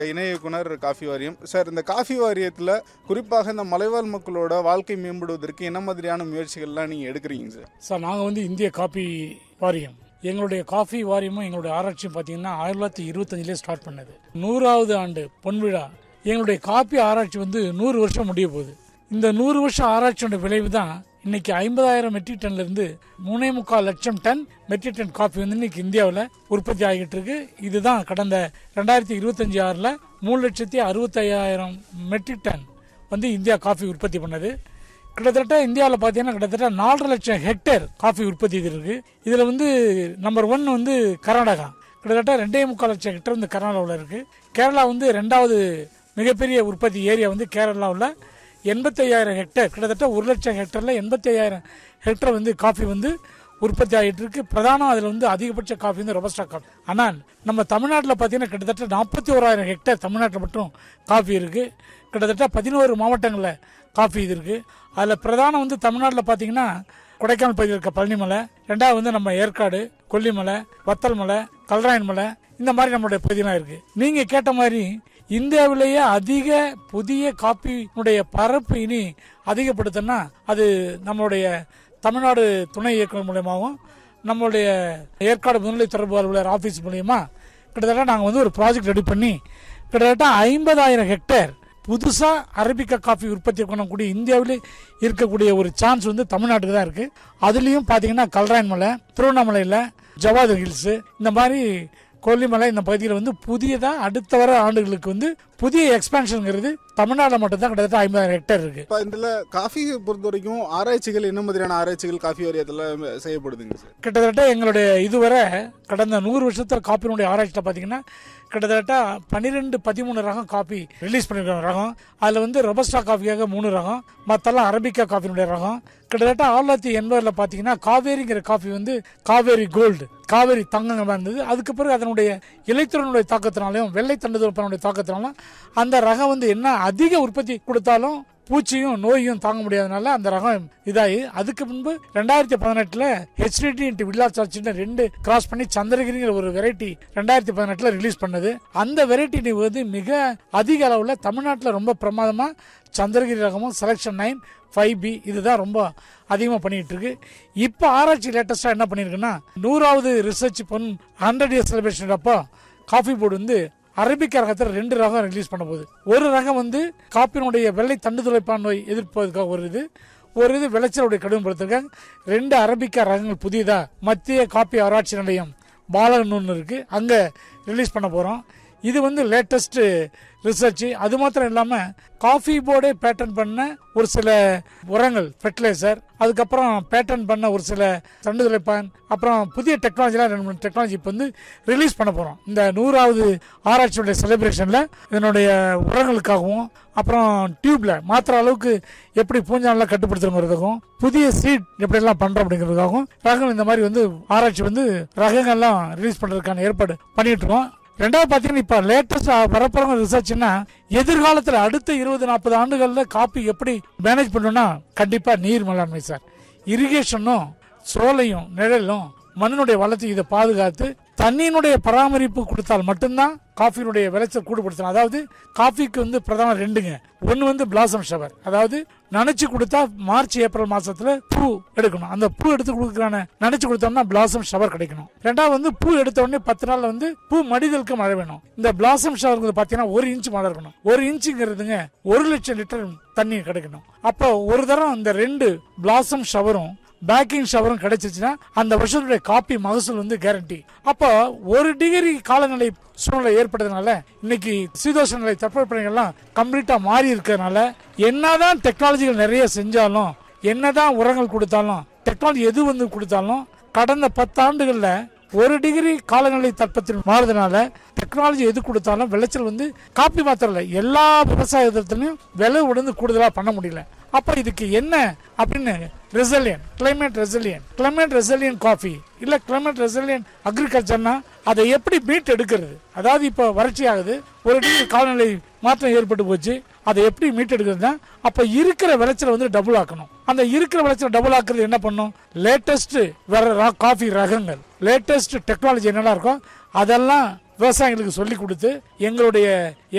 இணை இயக்குனர் காஃபி வாரியம் சார் இந்த காஃபி வாரியத்தில் குறிப்பாக இந்த மலைவாழ் மக்களோட வாழ்க்கை மேம்படுவதற்கு என்ன மாதிரியான முயற்சிகள்லாம் நீங்கள் எடுக்கிறீங்க சார் சார் நாங்கள் வந்து இந்திய காபி வாரியம் எங்களுடைய காஃபி வாரியமும் எங்களுடைய ஆராய்ச்சியும் பார்த்தீங்கன்னா ஆயிரத்தி தொள்ளாயிரத்தி இருபத்தஞ்சிலே ஸ்டார்ட் பண்ணது நூறாவது ஆண்டு பொன்விழா எங்களுடைய காப்பி ஆராய்ச்சி வந்து நூறு வருஷம் முடிய போகுது இந்த நூறு வருஷம் ஆராய்ச்சியோட விளைவு தான் இன்னைக்கு ஐம்பதாயிரம் மெட்ரிக் டன்ல இருந்து மூணே முக்கால் லட்சம் டன் மெட்ரிக் டன் காஃபி வந்து இன்னைக்கு இந்தியாவில் உற்பத்தி ஆகிட்டு இருக்கு இதுதான் கடந்த ரெண்டாயிரத்தி இருபத்தஞ்சு ஆறில் மூணு லட்சத்தி அறுபத்தையாயிரம் மெட்ரிக் டன் வந்து இந்தியா காஃபி உற்பத்தி பண்ணது கிட்டத்தட்ட இந்தியாவில் பார்த்தீங்கன்னா கிட்டத்தட்ட நாலரை லட்சம் ஹெக்டேர் காஃபி உற்பத்தி இது இருக்கு இதில் வந்து நம்பர் ஒன் வந்து கர்நாடகா கிட்டத்தட்ட ரெண்டே முக்கால் லட்சம் ஹெக்டேர் வந்து கர்நாடகாவில் இருக்கு கேரளா வந்து ரெண்டாவது மிகப்பெரிய உற்பத்தி ஏரியா வந்து கேரளாவில் எண்பத்தையாயிரம் ஹெக்டேர் கிட்டத்தட்ட ஒரு லட்சம் ஹெக்டரில் எண்பத்தையாயிரம் ஹெக்டர் வந்து காஃபி வந்து உற்பத்தி ஆகிட்டு இருக்கு பிரதானம் அதில் வந்து அதிகபட்ச காஃபி வந்து ரொபஸ்டா காஃபி ஆனால் நம்ம தமிழ்நாட்டில் பார்த்தீங்கன்னா கிட்டத்தட்ட நாற்பத்தி ஓராயிரம் ஹெக்டேர் தமிழ்நாட்டில் மட்டும் காஃபி இருக்கு கிட்டத்தட்ட பதினோரு மாவட்டங்களில் காஃபி இது இருக்கு அதில் பிரதானம் வந்து தமிழ்நாட்டில் பார்த்தீங்கன்னா கொடைக்கானல் பகுதியில் இருக்க பழனிமலை ரெண்டாவது வந்து நம்ம ஏற்காடு கொல்லிமலை வத்தல் மலை கல்ராயன் மலை இந்த மாதிரி நம்மளுடைய பகுதியெல்லாம் இருக்கு நீங்க கேட்ட மாதிரி இந்தியாவிலேயே அதிக புதிய காப்பினுடைய பரப்பு இனி அதிகப்படுத்தினா அது நம்மளுடைய தமிழ்நாடு துணை இயக்குனர் மூலியமாகவும் நம்மளுடைய ஏற்காடு முன்னிலை தொடர்பு அலுவலர் ஆஃபீஸ் மூலியமா கிட்டத்தட்ட நாங்கள் வந்து ஒரு ப்ராஜெக்ட் ரெடி பண்ணி கிட்டத்தட்ட ஐம்பதாயிரம் ஹெக்டேர் புதுசா அரபிக்கா காஃபி உற்பத்தி பண்ணக்கூடிய இந்தியாவிலே இருக்கக்கூடிய ஒரு சான்ஸ் வந்து தமிழ்நாட்டுக்கு தான் இருக்கு அதுலயும் பாத்தீங்கன்னா கல்ராயன் மலை திருவண்ணாமலையில ஜவாது ஹில்ஸ் இந்த மாதிரி கொல்லிமலை இந்த பகுதியில் வந்து புதியதா அடுத்த வர ஆண்டுகளுக்கு வந்து புதிய எக்ஸ்பான்ஷனுங்கிறது தமிழ்நாட்டில் மட்டும்தான் கிட்டத்தட்ட ஐம்பதாயிரம் ஹெக்டேர் இருக்கு இப்போ இதில் காஃபியை பொறுத்த வரைக்கும் ஆராய்ச்சிகள் என்ன மாதிரியான ஆராய்ச்சிகள் காஃபி வாரியத்தில் செய்யப்படுதுங்க சார் கிட்டத்தட்ட எங்களுடைய இதுவரை கடந்த நூறு வருஷத்துல காப்பினுடைய ஆராய்ச்சியில் பார்த்தீங்கன்னா கிட்டத்தட்ட பன்னிரெண்டு பதிமூணு ரகம் காப்பி ரிலீஸ் பண்ணியிருக்காங்க ரகம் அதில் வந்து ரொபஸ்டா காஃபியாக மூணு ரகம் மற்றெல்லாம் அரபிக்கா காஃபினுடைய ரகம் கிட்டத்தட்ட ஆயிரத்தி தொள்ளாயிரத்தி எண்பதில் பார்த்தீங்கன்னா காவேரிங்கிற காஃபி வந்து காவேரி கோல்டு காவேரி தங்கங்கள் இருந்தது அதுக்கு பிறகு அதனுடைய இலைத்துறனுடைய தாக்கத்தினாலையும் வெள்ளை தண்டுதொப்பனுடைய தாக்கத்தினாலும் அந்த ரகம் வந்து என்ன அதிக உற்பத்தி கொடுத்தாலும் பூச்சியும் நோயும் தாங்க முடியாதனால அந்த ரகம் இதாகி அதுக்கு முன்பு ரெண்டாயிரத்தி பதினெட்டுல ஹெச்டிடி இன்ட்டு வில்லா சார்ஜ்னு ரெண்டு கிராஸ் பண்ணி சந்திரகிரிங்கிற ஒரு வெரைட்டி ரெண்டாயிரத்தி பதினெட்டுல ரிலீஸ் பண்ணது அந்த வெரைட்டி வந்து மிக அதிக அளவுல தமிழ்நாட்டில் ரொம்ப பிரமாதமா சந்திரகிரி ரகமும் செலக்ஷன் நைன் ஃபைவ் பி இதுதான் ரொம்ப அதிகமாக பண்ணிட்டு இருக்கு இப்போ ஆராய்ச்சி லேட்டஸ்டாக என்ன பண்ணியிருக்குன்னா நூறாவது ரிசர்ச் பொன் ஹண்ட்ரட் இயர்ஸ் செலிப்ரேஷன் அப்போ காஃபி போர்டு வந்து அரபிக்கா ரகத்தில் ரெண்டு ரகம் ரிலீஸ் பண்ண போகுது ஒரு ரகம் வந்து காப்பினுடைய வெள்ளை தண்டு துளைப்பான் நோய் எதிர்ப்பதற்காக ஒரு இது ஒரு இது விளைச்சலுடைய கடுமைப்படுத்திருக்காங்க ரெண்டு அரபிக்கா ரகங்கள் புதியதா மத்திய காப்பி ஆராய்ச்சி நிலையம் பாலகன் ஒன்று இருக்கு அங்க ரிலீஸ் பண்ண போறோம் இது வந்து லேட்டஸ்ட் ரிசர்ச் அது மாத்திரம் இல்லாம காஃபி போர்டே பேட்டர்ன் பண்ண ஒரு சில உரங்கள் ஃபெர்டிலைசர் அதுக்கப்புறம் பேட்டர்ன் பண்ண ஒரு சில தண்டு துளைப்பான் அப்புறம் புதிய டெக்னாலஜிலாம் ரெண்டு மூணு டெக்னாலஜி இப்போ வந்து ரிலீஸ் பண்ண போறோம் இந்த நூறாவது ஆராய்ச்சியுடைய செலிப்ரேஷன்ல இதனுடைய உரங்களுக்காகவும் அப்புறம் டியூப்ல மாத்திர அளவுக்கு எப்படி பூஞ்சானெல்லாம் கட்டுப்படுத்துறதுக்கும் புதிய சீட் எப்படி எல்லாம் பண்றோம் அப்படிங்கிறதுக்காகவும் ரகங்கள் இந்த மாதிரி வந்து ஆராய்ச்சி வந்து ரகங்கள்லாம் ரிலீஸ் பண்றதுக்கான ஏற்பாடு பண்ணிட்டு இருக்கோம் ரெண்டாவது பாத்தீங்கன்னா இப்ப லேட்டஸ்ட் வரப்போற ரிசர்ச்னா எதிர்காலத்துல அடுத்த இருபது நாற்பது ஆண்டுகள்ல காப்பி எப்படி மேனேஜ் பண்ணணும்னா கண்டிப்பா நீர் மேலாண்மை சார் இரிகேஷனும் சோலையும் நிழலும் மண்ணினுடைய வளர்ச்சி இதை பாதுகாத்து தண்ணியினுடைய பராமரிப்பு கொடுத்தால் மட்டும்தான் காஃபியினுடைய விளைச்சல் கூடுபடுத்தலாம் அதாவது காஃபிக்கு வந்து பிரதான ரெண்டுங்க ஒன்று வந்து பிளாசம் ஷவர் அதாவது நனைச்சு கொடுத்தா மார்ச் ஏப்ரல் மாசத்துல பூ எடுக்கணும் அந்த பூ எடுத்து கொடுக்கறான நனைச்சு கொடுத்தோம்னா பிளாசம் ஷவர் கிடைக்கணும் ரெண்டாவது வந்து பூ எடுத்த உடனே பத்து நாள்ல வந்து பூ மடிதலுக்கு மழை வேணும் இந்த பிளாசம் ஷவர் பாத்தீங்கன்னா ஒரு இன்ச் மழை இருக்கணும் ஒரு இன்ச்சுங்கிறதுங்க ஒரு லட்சம் லிட்டர் தண்ணி கிடைக்கணும் அப்போ ஒரு தரம் இந்த ரெண்டு பிளாசம் ஷவரும் பேக்கிங் ஷவரும் கிடைச்சிச்சுன்னா அந்த வருஷத்துடைய காப்பி மகசூல் வந்து கேரண்டி அப்போ ஒரு டிகிரி காலநிலை சூழ்நிலை ஏற்பட்டதுனால இன்னைக்கு சீதோஷ நிலை தட்பவெப்பநிலைகள்லாம் கம்ப்ளீட்டா மாறி இருக்கிறதுனால என்னதான் டெக்னாலஜிகள் நிறைய செஞ்சாலும் என்னதான் உரங்கள் கொடுத்தாலும் டெக்னாலஜி எது வந்து கொடுத்தாலும் கடந்த பத்தாண்டுகள்ல ஒரு டிகிரி காலநிலை தட்பத்தில் மாறுறதுனால டெக்னாலஜி எது கொடுத்தாலும் விளைச்சல் வந்து காப்பி மாத்திரம் இல்லை எல்லா விவசாயத்திலையும் விலை உடந்து கூடுதலா பண்ண முடியல அப்ப இதுக்கு என்ன அப்படின்னு resilient climate resilient climate resilient coffee இல்ல கிளைமேட் ரெசிலியன் அக்ரிகல்ச்சர்னா அதை எப்படி மீட் எடுக்கிறது அதாவது இப்ப வறட்சி ஆகுது ஒரு டிகிரி காலநிலை மாற்றம் ஏற்பட்டு போச்சு அதை எப்படி மீட் எடுக்கிறதுனா அப்ப இருக்கிற விளைச்சலை வந்து டபுள் ஆக்கணும் அந்த இருக்கிற விளைச்சலை டபுள் ஆக்குறது என்ன பண்ணும் லேட்டஸ்ட் வேற காஃபி ரகங்கள் லேட்டஸ்ட் டெக்னாலஜி என்னெல்லாம் இருக்கோ அதெல்லாம் விவசாயிகளுக்கு சொல்லி கொடுத்து எங்களுடைய